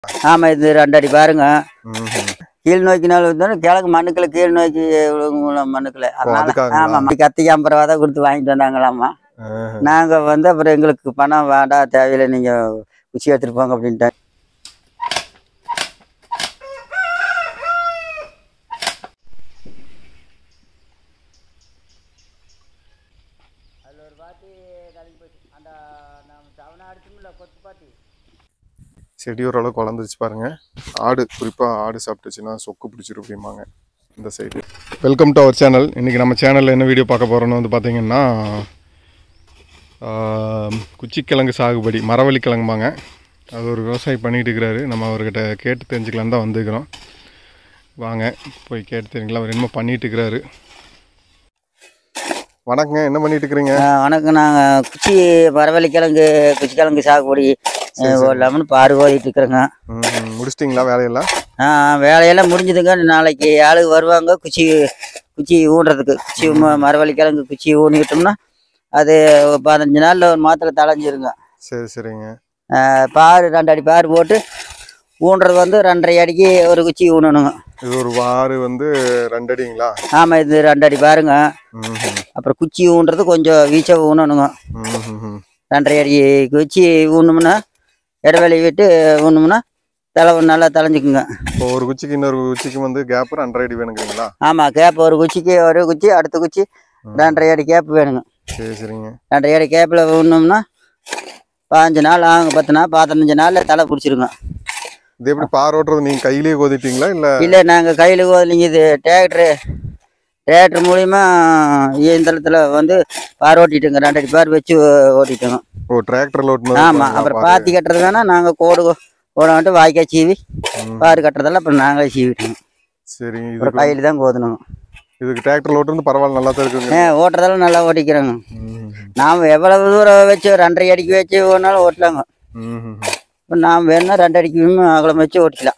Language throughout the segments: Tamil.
ஆமாம் இது ரெண்டு அடி பாருங்க ம்ஹும். கீழ் நோக்கினாலும் இருந்தாலும் கிழக்கு மண்ணுக்குள்ள கீழ் நோக்கி விழுங்குல மண்ணுக்குள்ள அதனால அதுக்காகங்களா? ஆமாம் கத்திக்கு ஐம்பது ரூபா தான் கொடுத்து வாங்கிட்டு வந்தாங்களாம்மா ஆஹ். நாங்கள் வந்து அப்புறம் எங்களுக்கு பணம் வேண்டாம் தேவையில்லை நீங்கள் குச்சி எடுத்துட்டு போங்க அப்படின்ட்டு அதில் ஒரு பாத்தி கலங்கி போச்சு அந்த நம்ம தவணை அடிச்சுமில்ல கொத்து பாத்தி செடி ஓரளவுக்கு வளர்ந்துருச்சு பாருங்க ஆடு குறிப்பாக ஆடு சாப்பிட்டுச்சுன்னா சொக்கு பிடிச்சிரும் அப்படிம்பாங்க இந்த side welcome to our channel இன்றைக்கி நம்ம சேனலில் என்ன வீடியோ பார்க்க போகிறோன்னு வந்து பார்த்தீங்கன்னா ஆஹ், குச்சிக்கிழங்கு சாகுபடி மரவள்ளி கிழங்குபாங்க அது ஒரு விவசாயி பண்ணிகிட்டு இருக்கிறாரு நம்ம அவர்கிட்ட கேட்டு தெரிஞ்சுக்கலாம் தான் வந்துக்கிறோம் வாங்க போய் கேட்டு தெரிஞ்சுக்கலாம் அவர் என்னமோ பண்ணிட்டு இருக்கிறாரு வணக்கங்க என்ன பண்ணிட்டு இருக்கிறீங்க ஆ, வணக்கம் நாங்கள் குச்சி மரவள்ளி கிழங்கு குச்சி கிழங்கு சாகுபடி ஒரு லெமன் பாரு ஓதிட்டு இருக்கிறேங்க ம், முடிச்சிட்டிங்களா வேலையெல்லாம் ஆ வேலையெல்லாம் முடிஞ்சுதுங்க நாளைக்கு ஆளு வருவாங்க குச்சி குச்சி ஊன்றதுக்கு குச்சி ம- மரவள்ளி கிழங்கு குச்சி ஊனிக்கிட்டோம்னா அது ஒரு பதினஞ்சு நாளில் ஒரு மாத்திரை தளைஞ்சிருங்க சரி சரிங்க ஆ, பாரு ரெண்டு அடி பாரு போட்டு ஊன்றது வந்து ரெண்டரை அடிக்கு ஒரு குச்சி ஊனணுங்க இது ஒரு வாரு வந்து ரெண்டு அடிங்களா ஆமாம் இது ரெண்டு அடி பாருங்க ம் அப்புறம் குச்சி ஊன்றது கொஞ்சம் வீச்சாக ஊனணுங்க ம் ரெண்டரை அடி குச்சி ஊனோம்னா இடைவெளி விட்டு ஊனோம்னா தலை நல்லா தலைஞ்சுக்குங்க இப்போ ஒரு குச்சிக்கு இன்னொரு குச்சிக்கு வந்து கேப் ரெண்டரை அடி வேணுங்கிறீங்களா ஆமாம் கேப் ஒரு குச்சிக்கு ஒரு குச்சி அடுத்த குச்சி ரெண்டரை அடி கேப் வேணுங்க சரி சரிங்க ரெண்டரை அடி கேப்பில் ஊனோம்னா பாஞ்சு நாள் ஆகுங்க பத்து நாள் பதினஞ்சு நாளில் தலை பிடிச்சிருங்க இது எப்படி பார் ஓட்டுறது நீங்க கையிலேயே கோதிட்டீங்களா இல்ல இல்லை நாங்கள் கையில் கோதலிங்க இது டிராக்டரு டிராக்டர் மூலிமா இயந்திரத்தில் வந்து பார் ஓட்டிட்டுங்க ரெண்டடி பார் வச்சு ஓட்டிட்டோங்க ஓ டிராக்டர்ல ஓட்டுனது ஆமாம் பாருங்களா, அப்புறம் பாரு. பாத்தி கட்டுறது வேணால் நாங்கள் கோடு கோட வந்துட்டு வாய்க்கால் சீவி ம், பார் கட்டுறதெல்லாம் அப்புறம் நாங்களே சீவிட்டோங்க சரிங்க அப்புறம் இதுக்கு கையில் தான் கோதணுங்க இதுக்கு டிராக்டர்ல ஓட்டுறது பரவாயில்ல நல்லா தான் இருக்குங்க ஏ ஓட்டுறதெல்லாம் நல்லா ஓட்டிக்கிறோங்க ம், நாம் எவ்வளவு தூரம் வச்சு ரெண்டரை அடிக்கு வச்சு ஒன்றாலும் ஓட்டலாங்க ம், ம். இப்போ நாம் வேணும்னா ரெண்டு அடிக்கு அகலம் வச்சு ஓட்டிக்கலாம்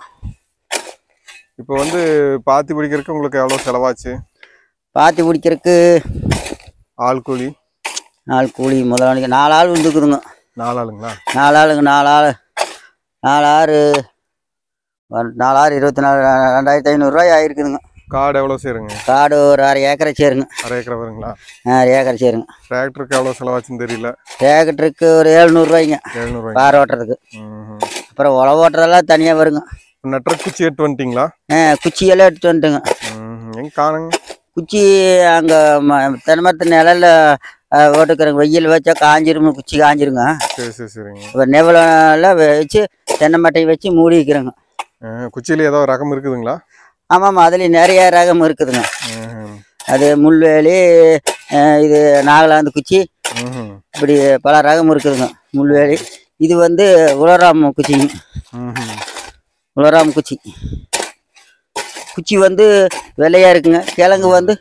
இப்போ வந்து பாத்தி பிடிக்கிறதுக்கு உங்களுக்கு எவ்வளவு செலவாச்சு பாத்தி பிடிக்கிறதுக்கு ஆள் கூலி நாலு கூலி முதலாளிக்கு நாலு ஆள் வந்துக்குதுங்க நாலு ஆளுங்களா நாலு ஆளுங்க நாலு ஆள் நாலு ஆறு ஒரு- நாலு ஆறு இருபத்தி நாலு ரெண்டாயிரத்தி ஐநூறுரூவாய் ஆயிருக்குதுங்க காடு எவ்வளவு சேருங்க காடு ஒரு அரை ஏக்கரை சேருங்க அரை ஏக்கரை வருங்களா அரை ஏக்கரை சேருங்க டிராக்டருக்கு எவ்வளவு செலவாச்சுன்னு தெரியல டிராக்டருக்கு ஒரு எழுநூறுவாய்ங்க எழுநூறுவாய் பார் ஓட்டுறதுக்கு ம் அப்புறம் உழவு ஓட்டுறதெல்லாம் தனியாக வருங்க நெட்ற குச்சி எடுத்து வந்துட்டீங்களா ஆ குச்சியெல்லாம் எடுத்து வந்துட்டுங்க ம், எங்க காணுங்க குச்சி அங்கே தென்னை மரத்து நிழல்ல ஓட்டுக்கிறங்க வெயில் வச்சா காஞ்சிரும் குச்சி காஞ்சிருங்க சரி சரி சரிங்க இப்போ நெவலாம் வச்சு தென்னை மட்டையை வச்சு மூடி வைக்கிறோங்க ஆ, குச்சியில ஏதோ ரகம் இருக்குதுங்களா ஆமாம் அதுலேயும் நிறைய ரகம் இருக்குதுங்க ம், அது முள்வேலி அஹ் இது நாகலாந்து குச்சி ம், இப்படி பல ரகம் இருக்குதுங்க முள்வேலி இது வந்து உலராம் குச்சிங்க ம், ம். உலராம் குச்சி குச்சி வந்து வெள்ளையா இருக்குங்க கிழங்கு வந்து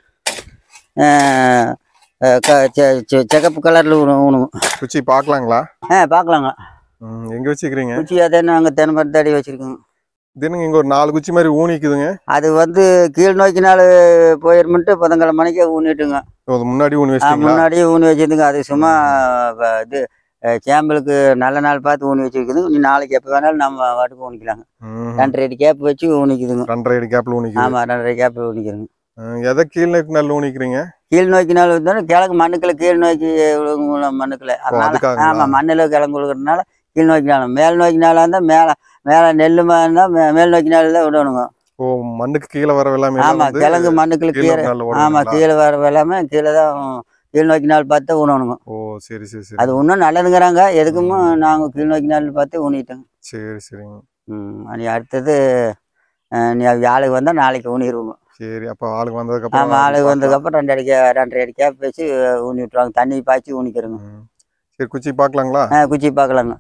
அஹ், அஹ், க- செ- செ- சிகப்பு கலரில் ஊணும் குச்சி பார்க்கலாங்களா ஆ பார்க்கலாங்க ம், எங்க வச்சுக்கிறீங்க குச்சி அதே நாங்கள் தென்னை மரத்தாடி வச்சுருக்கோங்க தினங்க இங்க ஒரு நாலு குச்சி மாதிரி ஊனிக்குதுங்க அது வந்து கீழ் நோக்கினால போயிருமென்ட்டு பதங்கலை மணிக்கே ஊனிட்டுங்க ஓ, அது முன்னாடி ஊனி ஆ, வச்சிட்டீங்களா முன்னாடியே ஊனி வச்சிருந்துங்க அது சும்மா வ- இது அஹ், சாம்பிளுக்கு நல்ல நாள் பார்த்து ஊனி வச்சிருக்குதுங்க நீ நாளைக்கு எப்போ வேணாலும் நம்ம வாட்டுக்கு ஊனிக்கலாங்க ம், ரெண்டு ரெண்டு கேப் வச்சு ஊனிக்குதுங்க ரெண்டரை அடி கேப்ல ஊனிக்குது ஆமாம் ரெண்டரை கேப் ஊனிக்கிறோங்க ம், எதை கீழ் நோக்கி நல்ல ஊனிக்கிறீங்க கீழ் நோக்கினாலும் இருந்தாலும் கிழக்கு மண்ணுக்குள்ள கீழ் நோக்கி விழுங்குள்ள மண்ணுக்குள்ள அதனால அதுக்காகங்களா? ஆமாம் மண்ணில் கிழங்கு விழுகிறதுனால கீழ் நோக்கினாலும் மேல் நோக்கினாலும் இருந்தால் மேலே மேலே நெல் இருந்தால் மேல் நோக்கினாலும் தான் விடணுங்க ஓ மண்ணுக்கு கீழே வர எல்லாமே ஆமாம் கிழங்கு மண்ணுக்குள்ள கீழ் கீரை நோக்கி ஆமாம் ஓடுவீங்களா? கீழே வர எல்லாமே கீழே தான் கீழ் நோக்கி நாள் பார்த்து ஊனணுங்க ஓ சரி சரி சரி அது இன்னும் நல்லதுங்கிறாங்க எதுக்குமோ நாங்கள் கீழ் நோக்கி நாள் பார்த்து ஊனிட்டோங்க சரி சரிங்க ம் நீ அடுத்தது அஹ், நீ ஆளுக்கு வந்தால் நாளைக்கு ஊனிடுவோங்க சரி அப்போ ஆளுக்கு வந்ததுக்கு அப்புறம் ஆமாம் ஆளுக்கு பார்க்கலாம். வந்ததுக்கப்புறம் ரெண்டு அடி கே- ரெண்டரை அடி கேப் வச்சு ஊனி விட்ருவாங்க தண்ணி பாய்ச்சி ஊனிக்கிறோங்க ம். சரி குச்சி பார்க்கலாங்களா ஆ குச்சி பார்க்கலாங்க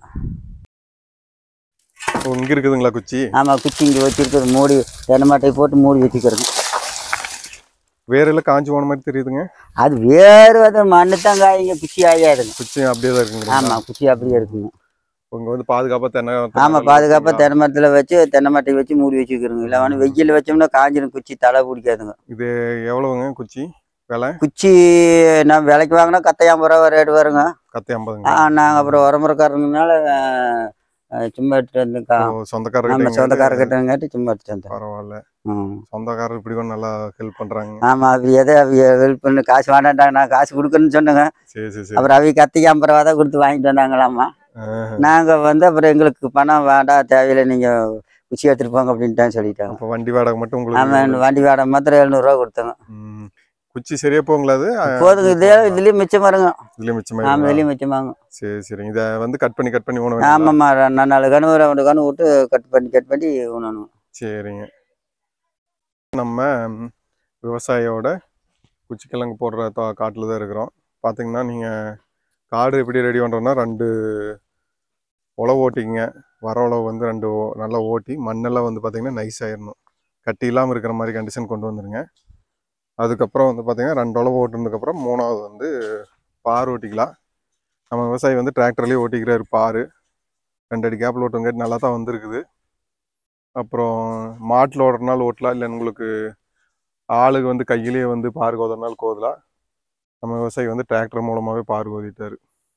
ஓ இங்க இருக்குதுங்களா குச்சி ஆமாம் குச்சி இங்கே வச்சுருக்குது மூடி தென்னை மாட்டையை போட்டு மூடி வச்சுக்கிறோங்க வேற எல்லாம் காஞ்சி போன மாதிரி தெரியுதுங்க அது வேறு வந்து மண்ணு தான் காய்ங்க குச்சி ஆகாதுங்க குச்சி அப்படியே தான் இருக்குங்க ஆமாம் குச்சி அப்படியே இருக்குங்க உங்க வந்து பாதுகாப்பா தென்னை ஆமாம் பாதுகாப்பாக தென்னை மரத்தில் வச்சு தென்னை மட்டை வச்சு மூடி வச்சுக்கிறோங்க இல்லை வந்து வெயில் வச்சோம்னா காஞ்சிரும் குச்சி தலை பிடிக்காதுங்க இது எவ்வளவுங்க குச்சி விலை குச்சி நான் விலைக்கு வாங்கினா கத்தை ஐம்பது ரூபா ரேட்டு வருங்க கத்தி ஐம்பதுங்க நாங்கள் அப்புறம் உரமுறைக்காரங்கனால அஹ் சும்மா எடுத்துட்டு வந்து கா- ஓ, சொந்தக்காரர்கிட்ட நம்ம எங்கேயாவது- சொந்தக்காரர்கிட்டங்காட்டி சும்மா எடுத்துட்டு வந்தேன் பரவாயில்ல ம் சொந்தக்காரர் இப்படி கூட நல்லா ஹெல்ப் பண்றாங்க ஆமா அவி எதை அவி ஹெல்ப் பண்ணு காசு வேண்டாண்டாங்க நான் காசு கொடுக்கணும்னு சொன்னேங்க சரி சரி சரி அப்புறம் அவி கத்திக்கு ஐம்பது ரூபா தான் கொடுத்து வாங்கிட்டு வந்தாங்களாமா ஆஹ். நாங்க வந்து அப்புறம் எங்களுக்கு பணம் வேண்டாம் தேவையில்லை நீங்க குச்சி எடுத்துட்டு போங்க அப்படின்ட்டு சொல்லிட்டாங்க அப்ப வண்டி வாடகை மட்டும் ஆமா உங்களுக்கு வண்டி வாடகை மாத்திரம் எழுநூறுவா கொடுத்தாங்க ம். குச்சி சரியா போங்களா அது போதுங்க இதுலயே இதுலயும் மிச்சம் வருங்க இதுலயும் ஆமா மிச்சமா இதுலயும் மிச்சமாங்க சரி சரி இத வந்து கட் பண்ணி கட் பண்ணி ஊன ஆமாம்மா ரெண்டு நாலு கணு ரெண்டு கணு விட்டு கட் பண்ணி கட் பண்ணி உணணும் சரிங்க நம்ம ம், விவசாயியோட குச்சிக்கிழங்கு போடுற தோ- காட்டுல தான் இருக்கிறோம் பார்த்தீங்கன்னா நீங்கள் காடு எப்படி ரெடி பண்ணுறோன்னா ரெண்டு உழவு ஓட்டிங்க வர உழவு வந்து ரெண்டு ஓ- நல்லா ஓட்டி மண்ணெல்லாம் வந்து பார்த்தீங்கன்னா நைஸ் ஆயிடணும் கட்டி இல்லாமல் இருக்கிற மாதிரி கண்டிஷன் கொண்டு வந்துருங்க அதுக்கப்புறம் வந்து பார்த்தீங்கன்னா ரெண்டு உழவு ஓட்டுனதுக்கப்புறம் மூணாவது வந்து பார் ஓட்டிக்கலாம் நம்ம விவசாயி வந்து டிராக்டர்லேயே ஓட்டிக்கிறாரு பார் ரெண்டு அடி கேப்பில் ஓட்டுங்காட்டி நல்லா தான் வந்திருக்குது அப்புறம் மாட்டில் ஓடுறனால ஓட்டலாம் இல்லை உங்களுக்கு ஆளுக்கு வந்து கையிலேயே வந்து பார் கோதறனால கோதலாம் நம்ம விவசாயி வந்து டிராக்டர் மூலமாகவே பார் கோதிட்டாரு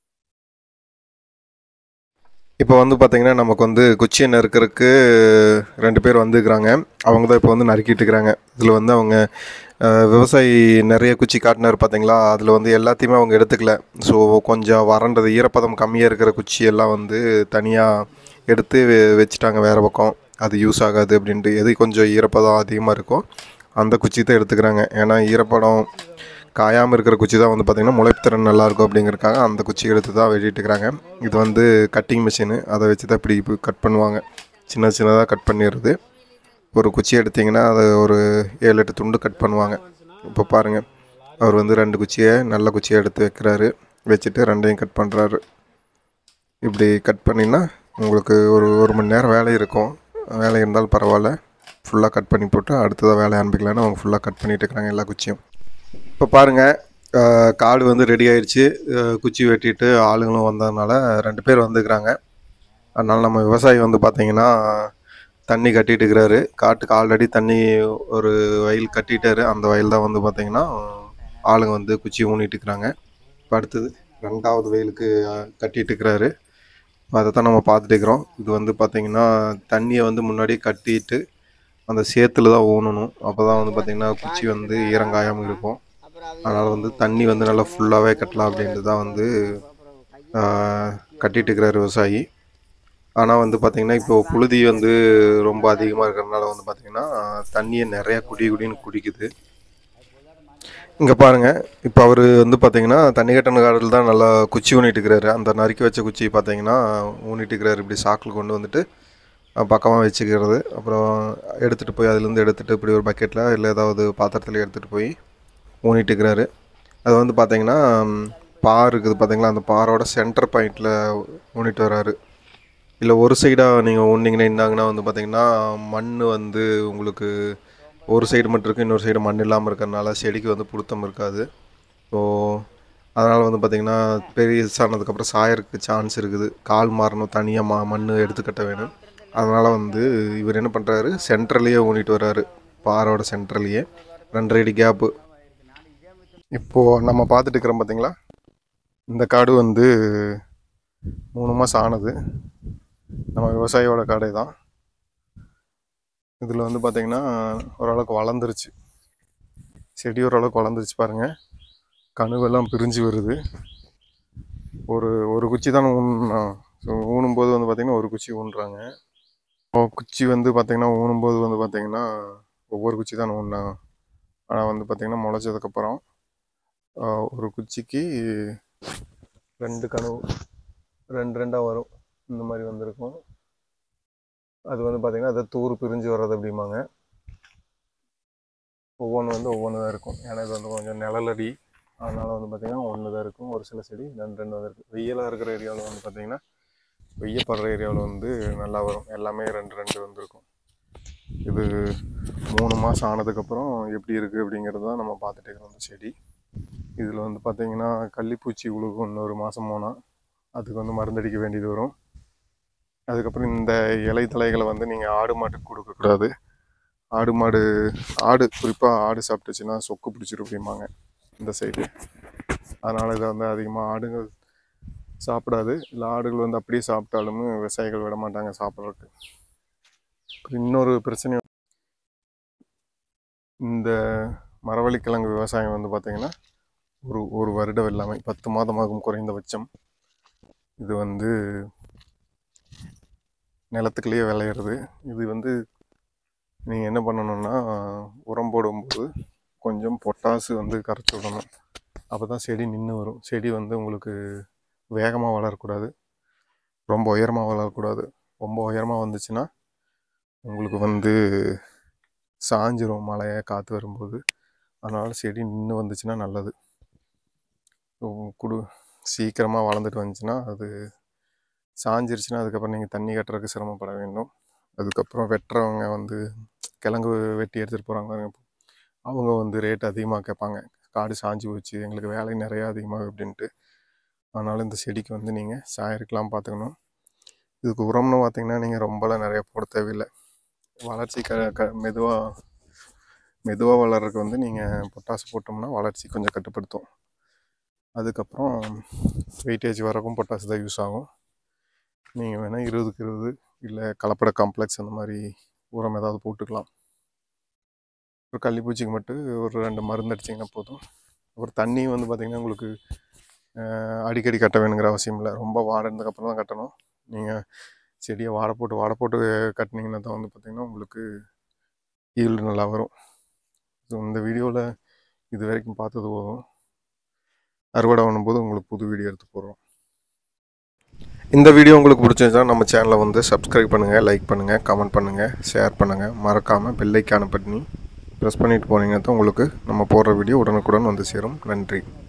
இப்போ வந்து பார்த்தீங்கன்னா நமக்கு வந்து குச்சியை நறுக்கிறதுக்கு ரெண்டு பேர் வந்துக்கிறாங்க அவங்க தான் இப்போ வந்து நறுக்கிட்டு இருக்கிறாங்க இதில் வந்து அவங்க அஹ், விவசாயி நிறைய குச்சி காட்டினார் பார்த்தீங்களா அதில் வந்து எல்லாத்தையுமே அவங்க எடுத்துக்கல ஸோ கொஞ்சம் வறண்டது ஈரப்பதம் கம்மியாக இருக்கிற குச்சி எல்லாம் வந்து தனியாக எடுத்து வெ- வச்சுட்டாங்க வேறு பக்கம் அது யூஸ் ஆகாது அப்படின்ட்டு எது கொஞ்சம் ஈரப்பதம் அதிகமாக இருக்கோ அந்த குச்சி தான் எடுத்துக்கிறாங்க ஏன்னா ஈரப்பதம் காயாமல் இருக்கிற குச்சி தான் வந்து பார்த்திங்கன்னா முளைப்புத்திறன் நல்லாயிருக்கும் அப்படிங்கிறக்காக அந்த குச்சி எடுத்து தான் வெட்டிட்டுருக்காங்க இது வந்து கட்டிங் மிஷினு அதை வச்சு தான் இப்படி கட் பண்ணுவாங்க சின்ன சின்னதாக கட் பண்ணிடுறது ஒரு குச்சி எடுத்திங்கன்னா அதை ஒரு ஏழு எட்டு துண்டு கட் பண்ணுவாங்க இப்போ பாருங்கள் அவர் வந்து ரெண்டு குச்சியை நல்ல குச்சியை எடுத்து வைக்கிறாரு வச்சுட்டு ரெண்டையும் கட் பண்ணுறாரு இப்படி கட் பண்ணினா உங்களுக்கு ஒரு ஒரு மணி நேரம் வேலை இருக்கும் வேலை இருந்தாலும் பரவாயில்ல ஃபுல்லாக கட் பண்ணி போட்டு அடுத்ததாக வேலையை ஆரம்பிக்கலான்னு அவங்க ஃபுல்லாக கட் பண்ணிட்டு இருக்கிறாங்க எல்லா குச்சியும் இப்போ பாருங்கள் காடு வந்து ரெடி ஆயிடுச்சு அஹ் குச்சி வெட்டிட்டு ஆளுங்களும் வந்ததுனால ரெண்டு பேர் வந்துக்கிறாங்க அதனால் நம்ம விவசாயி வந்து பார்த்திங்கன்னா தண்ணி கட்டிட்டு இருக்கிறாரு காட்டுக்கு ஆல்ரெடி தண்ணி ஒரு வயல் கட்டிட்டாரு அந்த வயல் தான் வந்து பார்த்திங்கன்னா ஆளுங்க வந்து குச்சி ஊனிட்டு இருக்கிறாங்க இப்போ அடுத்தது ரெண்டாவது வயலுக்கு அஹ், கட்டிட்டு இருக்கிறாரு அதை தான் நம்ம பார்த்துட்டு இருக்கிறோம் இது வந்து பார்த்திங்கன்னா தண்ணியை வந்து முன்னாடி கட்டிட்டு அந்த சேத்துல தான் ஊனணும் அப்போ தான் வந்து பார்த்திங்கன்னா குச்சி வந்து ஈரங்காயாமல் இருக்கும் அதனால் வந்து தண்ணி வந்து நல்லா ஃபுல்லாகவே கட்டலாம் அப்படின்ட்டு தான் வந்து ஆஹ், கட்டிட்டு இருக்கிறார் விவசாயி ஆனால் வந்து பார்த்திங்கன்னா இப்போ புழுதி வந்து ரொம்ப அதிகமாக இருக்கிறதுனால வந்து பார்த்திங்கன்னா தண்ணியை நிறையா குடி குடின்னு குடிக்குது இங்கே பாருங்கள் இப்போ அவர் வந்து பார்த்தீங்கன்னா தண்ணி கட்டண காடில் தான் நல்லா குச்சி ஊனிட்டு இருக்கிறாரு அந்த நறுக்கி வச்ச குச்சி பார்த்தீங்கன்னா ஊனிட்டு இருக்கிறாரு இப்படி சாக்கில் கொண்டு வந்துட்டு பக்கமாக வச்சுக்கிறது அப்புறம் எடுத்துகிட்டு போய் அதுலேருந்து எடுத்துகிட்டு இப்படி ஒரு பக்கெட்டில் இல்லை ஏதாவது பாத்திரத்தில் எடுத்துகிட்டு போய் ஊனிட்டு இருக்கிறாரு அது வந்து பார்த்தீங்கன்னா ம், பார் இருக்குது பார்த்தீங்களா அந்த பாரோட சென்டர் பாயிண்டில் ஊனிட்டு வராரு இல்லை ஒரு சைடாக நீங்கள் ஊனிங்கன்னா என்னாங்கன்னா வந்து பார்த்தீங்கன்னா மண் வந்து உங்களுக்கு ஒரு சைடு மட்டும் இருக்குது இன்னொரு சைடு மண் இல்லாமல் இருக்கிறனால செடிக்கு வந்து புழுத்தம் இருக்காது ஸோ அதனால் வந்து பார்த்திங்கன்னா பெருசானதுக்கப்புறம் சாயறதுக்கு சான்ஸ் இருக்குது கால் மாறணும் தனியாக ம மண் எடுத்துக்கட்ட வேணும் அதனால் வந்து இவர் என்ன பண்ணுறாரு சென்ட்ரலையே ஊனிட்டு வர்றாரு பாரோட சென்ட்ரலையே ரெண்டரை அடி கேப்பு இப்போது நம்ம பார்த்துட்டு இருக்கிறோம் பார்த்தீங்களா இந்த காடு வந்து மூணு மாதம் ஆனது நம்ம விவசாயியோட காடே தான் இதில் வந்து பார்த்திங்கன்னா ஓரளவுக்கு வளர்ந்துருச்சு செடி ஓரளவுக்கு வளர்ந்துருச்சு பாருங்கள் கணுவெல்லாம் பிரிஞ்சு வருது ஒரு ஒரு குச்சி தான் ஊனணும் ஸோ ஊனும்போது வந்து பார்த்திங்கன்னா ஒரு குச்சி ஊன்றாங்க இப்போ குச்சி வந்து பார்த்திங்கன்னா ஊனும்போது வந்து பார்த்திங்கன்னா ஒவ்வொரு குச்சி தான் ஊனாங்க ஆனால் வந்து பார்த்திங்கன்னா முளைச்சதுக்கப்புறம் ஆஹ், ஒரு குச்சிக்கு ரெண்டு கனவு ரெண்டு ரெண்டாக வரும் இந்த மாதிரி வந்திருக்கும் அது வந்து பார்த்திங்கன்னா அது தூர் பிரிஞ்சு வர்றது அப்படிம்பாங்க ஒவ்வொன்று வந்து ஒவ்வொன்று தான் இருக்கும் ஏன்னா இது வந்து கொஞ்சம் நிழலடி அதனால் வந்து பார்த்திங்கன்னா ஒன்று தான் இருக்கும் ஒரு சில செடி ரெண்டு ரெண்டு தான் இருக்கும் வெயிலாக இருக்கிற ஏரியாவில் வந்து பார்த்திங்கன்னா வெய்யப்படுற ஏரியாவில் வந்து நல்லா வரும் எல்லாமே ரெண்டு ரெண்டு வந்திருக்கும் இது மூணு மாதம் ஆனதுக்கப்புறம் எப்படி இருக்குது அப்படிங்கிறது தான் நம்ம பார்த்துட்டு இருக்கிறோம் அந்த செடி இதில் வந்து பார்த்திங்கன்னா கள்ளிப்பூச்சி உழுகும் இன்னொரு மாதம் போனால் அதுக்கு வந்து மருந்தடிக்க வேண்டியது வரும் அதுக்கப்புறம் இந்த இலை தலைகளை வந்து நீங்கள் ஆடு மாட்டுக்கு கொடுக்கக்கூடாது ஆடு மாடு ஆடு குறிப்பாக ஆடு சாப்பிட்டுச்சுன்னா சொக்கு பிடிச்சிரும் அப்படிம்பாங்க இந்த சைடு அதனால் இதை வந்து அதிகமாக ஆடுகள் சாப்பிடாது இல்லை ஆடுகள் வந்து அப்படியே சாப்பிட்டாலும் விவசாயிகள் விட மாட்டாங்க சாப்பிட்றதுக்கு அப்புறம் இன்னொரு பிரச்சனை இந்த மரவள்ளிக்கிழங்கு விவசாயம் வந்து பார்த்திங்கன்னா ஒரு ஒரு வருட வெள்ளாமை பத்து மாதமாகும் குறைந்தபட்சம் இது வந்து நிலத்துக்குள்ளேயே விளையிறது இது வந்து நீங்கள் என்ன பண்ணணும்னா உரம் போடும்போது கொஞ்சம் பொட்டாசு வந்து கரைச்சி விடணும் அப்போ தான் செடி நின்று வரும் செடி வந்து உங்களுக்கு வேகமாக வளரக்கூடாது ரொம்ப உயரமாக வளரக்கூடாது ரொம்ப உயரமாக வந்துச்சுன்னா உங்களுக்கு வந்து சாஞ்சிரும் மழையை காற்று வரும்போது அதனால் செடி நின்று வந்துச்சுன்னா நல்லது உ- குடு சீக்கிரமாக வளர்ந்துட்டு வந்துச்சுன்னா அது சாஞ்சிருச்சுன்னா அதுக்கப்புறம் நீங்கள் தண்ணி கட்டுறதுக்கு சிரமப்பட வேண்டும் அதுக்கப்புறம் வெட்டுறவங்க வந்து கிழங்கு வெட்டி எடுத்துகிட்டு போகிறாங்க பாருங்க அவங்க வந்து ரேட் அதிகமாக கேட்பாங்க காடு சாஞ்சு போச்சு எங்களுக்கு வேலை நிறையா அதிகமாக அப்படின்ட்டு அதனால் இந்த செடிக்கு வந்து நீங்கள் சாயிருக்கலாம் பார்த்துக்கணும் இதுக்கு உரம்னு பார்த்தீங்கன்னா நீங்கள் ரொம்பலாம் நிறைய போட தேவையில்லை வளர்ச்சி க க மெதுவாக மெதுவாக வளர்றதுக்கு வந்து நீங்கள் பொட்டாசு போட்டோம்னா வளர்ச்சி கொஞ்சம் கட்டுப்படுத்தும் அதுக்கப்புறம் வெயிட்டேஜ் வரக்கும் பொட்டாசு தான் யூஸ் ஆகும் நீங்கள் வேணால் இருபதுக்கு இருபது இல்லை கலப்பட காம்ப்ளெக்ஸ் அந்த மாதிரி உரம் ஏதாவது போட்டுக்கலாம் ஒரு கள்ளிப்பூச்சிக்கு மட்டும் ஒரு ரெண்டு மருந்து அடிச்சிங்கன்னா போதும் அப்புறம் தண்ணி வந்து பார்த்திங்கன்னா உங்களுக்கு அஹ், அடிக்கடி கட்ட வேணுங்கிற அவசியம் இல்லை ரொம்ப வாடினதுக்கப்புறம் தான் கட்டணும் நீங்கள் செடியை வாடை போட்டு வாடை போட்டு கட்டினீங்கன்னா தான் வந்து பார்த்திங்கன்னா உங்களுக்கு ஈல்டு நல்லா வரும் ஸோ இந்த வீடியோவில் இது வரைக்கும் பார்த்தது போதும் அறுவடை பண்ணும்போது உங்களுக்கு புது வீடியோ எடுத்து போடுறோம் இந்த வீடியோ உங்களுக்கு பிடிச்சிருந்தா நம்ம சேனலை வந்து சப்ஸ்கிரைப் பண்ணுங்கள் லைக் பண்ணுங்கள் கமெண்ட் பண்ணுங்கள் ஷேர் பண்ணுங்கள் மறக்காமல் பெல்லைக்கான பண்ணி ப்ரெஸ் பண்ணிட்டு போனீங்கன்னா தான் உங்களுக்கு நம்ம போடுற வீடியோ உடனுக்குடன் வந்து சேரும் நன்றி